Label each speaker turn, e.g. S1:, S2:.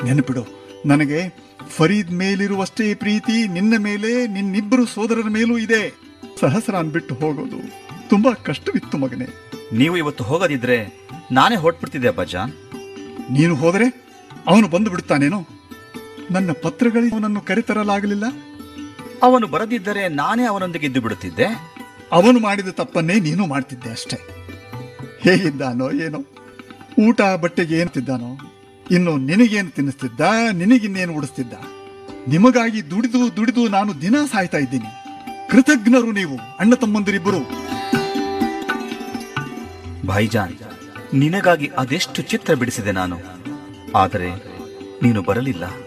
S1: ನೆನಪಿಡು ನನಗೆ ಫರೀದ್ ಮೇಲಿರುವಷ್ಟೇ ಪ್ರೀತಿ ನಿನ್ನ ಮೇಲೆ ನಿನ್ನಿಬ್ಬರು ಸೋದರರ ಮೇಲೂ ಇದೆ ಸಹಸ್ರಾನ್ ಬಿಟ್ಟು ಹೋಗೋದು ತುಂಬಾ ಕಷ್ಟವಿತ್ತು ಮಗನೇ
S2: ನೀವು ಇವತ್ತು ಹೋಗದಿದ್ರೆ ನಾನೇ ಹೊರಟ್ಬಿಡ್ತಿದ್ದೆ ಅಪ್ಪಾಜಾನ್
S1: ನೀನು ಹೋದರೆ ಅವನು ಬಂದು ಬಿಡುತ್ತಾನೇನೋ ನನ್ನ ಪತ್ರಗಳಿಗೆ ಅವನನ್ನು ಕರೆತರಲಾಗಲಿಲ್ಲ
S2: ಅವನು ಬರದಿದ್ದರೆ ನಾನೇ ಅವನೊಂದಿಗೆ ಇದ್ದು ಬಿಡುತ್ತಿದ್ದೆ
S1: ಅವನು ಮಾಡಿದ ತಪ್ಪನ್ನೇ ನೀನು ಮಾಡ್ತಿದ್ದೆ ಅಷ್ಟೇ ಹೇಗಿದ್ದಾನೋ ಏನೋ ಊಟ ಬಟ್ಟೆಗೆ ಏನು ತಿದ್ದಾನೋ ಇನ್ನು ನಿನಗೇನು ತಿನ್ನಿಸ್ತಿದ್ದ ನಿನಗಿನ್ನೇನು ಉಡಿಸ್ತಿದ್ದ ನಿಮಗಾಗಿ ದುಡಿದು ದುಡಿದು ನಾನು ದಿನ ಸಾಯ್ತಾ ಇದ್ದೀನಿ ಕೃತಜ್ಞರು ನೀವು ಅಣ್ಣ ತಮ್ಮಂದಿರಿಬ್ಬರು
S2: ಭಾಯಿಜಾನ್ ನಿನಗಾಗಿ ಅದೆಷ್ಟು ಚಿತ್ರ ಬಿಡಿಸಿದೆ ನಾನು ಆದರೆ ನೀನು ಬರಲಿಲ್ಲ